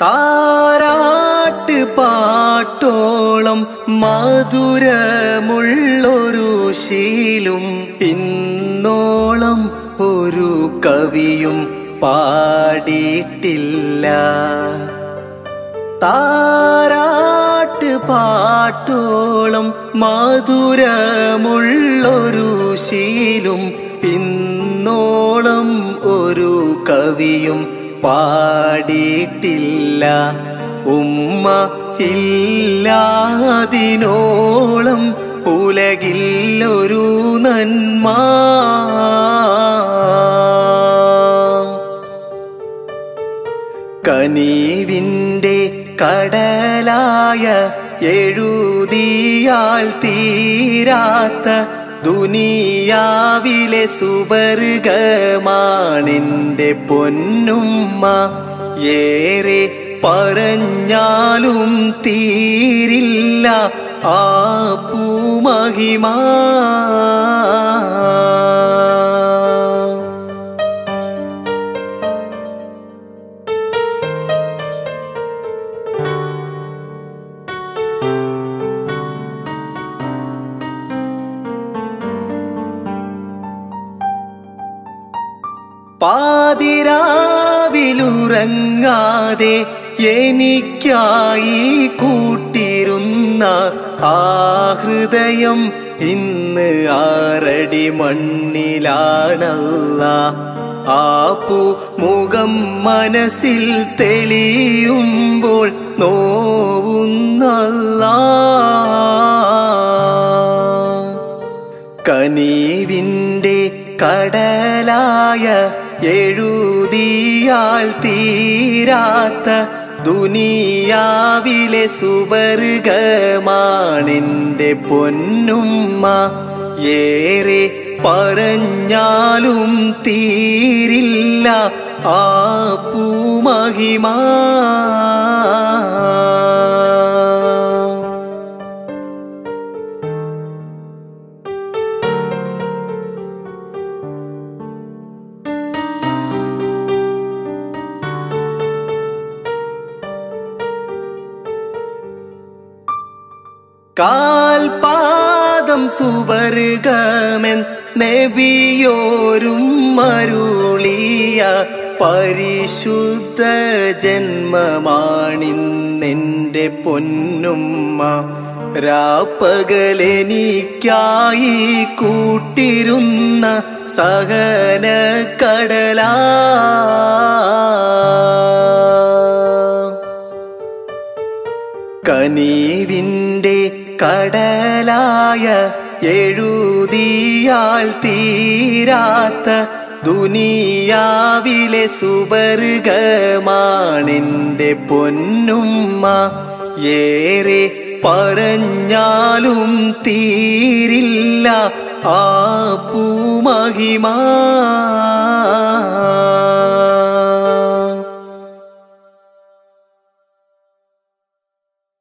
താരാട്ട് പാട്ടോളം മധുരമുള്ളൊരു ശീലും ഇന്നോളം ഒരു കവിയും പാടിയിട്ടില്ല താരാട്ട് പാട്ടോളം മധുരമുള്ളൊരു ശീലും ഇന്നോളം ഒരു കവിയും പാടിയിട്ടില്ല ഉമ്മ ഇല്ലാതിനോളം ഉലകില്ലൊരു നന്മ കനീവിൻ്റെ കടലായ എഴുതിയാൽ തീരാത്ത ദുനിയാവിലെ സുവർഗമാണെൻ്റെ പൊന്നുമ്മ ഏറെ പറഞ്ഞാലും തീരില്ല ആ പൂമഹിമാ പാതിരാവിലുറങ്ങാതെ എനിക്കായി കൂട്ടിരുന്ന ആ ഹൃദയം ഇന്ന് ആറടി മണ്ണിലാണല്ല ആ പൂ മുഖം മനസ്സിൽ തെളിയുമ്പോൾ നോവുന്നല്ല കനീവിൻ്റെ കടലായ എഴുതിയാൽ തീരാത്ത ദുനിയാവിലെ സുവർഗമാണെൻ്റെ പൊന്നുമ്മ ഏറെ പറഞ്ഞാലും തീരില്ല ആ പൂമഹിമാ കാൽപാദം സുവർഗമൻ നബിയോരും മരുളിയ പരിശുദ്ധ ജന്മമാണിന്നെൻ്റെ പൊന്നുമ്മ രാപ്പകലെനിക്കായി കൂട്ടിരുന്ന സഹന കടലാ കനീവിൻ്റെ കടലായ എഴുതിയാൽ തീരാത്ത ദുനിയാവിലെ സുവർഗമാണെൻ്റെ പൊന്നുമ്മ ഏറെ പറഞ്ഞാലും തീരില്ല ആ പൂമഹിമാ